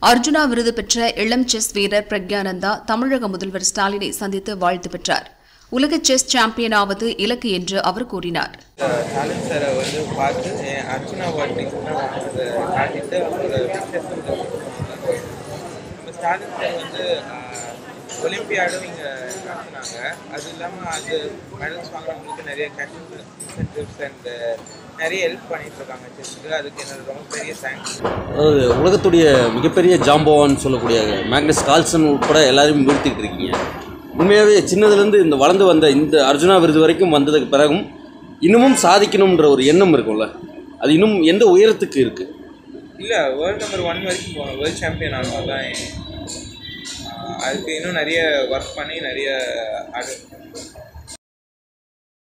அர்ஜுனா விருது பெற்ற இளம் செஸ் வீரர் பிரக்யானந்தா தமிழக முதல்வர் ஸ்டாலினை சந்தித்து வாழ்த்து பெற்றார் உலக செஸ் சாம்பியனாவது இலக்கு என்று அவர் கூறினார் ஸ்டாலின் சாரை வந்து பார்த்து என் அர்ச்சனா வாட்டிங்னா அதை காட்டிட்டு அவங்களோட பிக்சர்ஸ் வந்து நம்ம ஸ்டாலின் சார் வந்து ஒலிம்பியாடும் இங்கே நடத்துனாங்க அது இல்லாமல் அது மெடல்ஸ் வாங்கினவங்களுக்கு நிறைய கேஷ் இன்சென்டிவ்ஸ் அண்ட் நிறைய ஹெல்ப் பண்ணிட்டு இருக்காங்க செஸ்ஸுக்கு அதுக்கு என்னோட ரொம்ப பெரிய தேங்க்ஸ் அதாவது உலகத்துடைய மிகப்பெரிய ஜாம்பவான் சொல்லக்கூடிய மேக்னஸ் கால்சன் உட்பட எல்லாரையும் வீழ்த்திட்டு இருக்கீங்க உண்மையாகவே சின்னதுலேருந்து இந்த வளர்ந்து வந்த இந்த அர்ஜுனா விருது வரைக்கும் வந்ததுக்கு பிறகும் இன்னமும் சாதிக்கணுன்ற ஒரு எண்ணம் இருக்கும்ல அது இன்னும் எந்த உயரத்துக்கு இருக்குது இல்லை வேர்ல்டு நம்பர் ஒன் வரைக்கும் போகணும் வேர்ல்ட் சாம்பியன் ஆகணும் தான் என்- ஆஹ் அதுக்கு இன்னும் நிறைய ஒர்க் பண்ணி நிறைய அது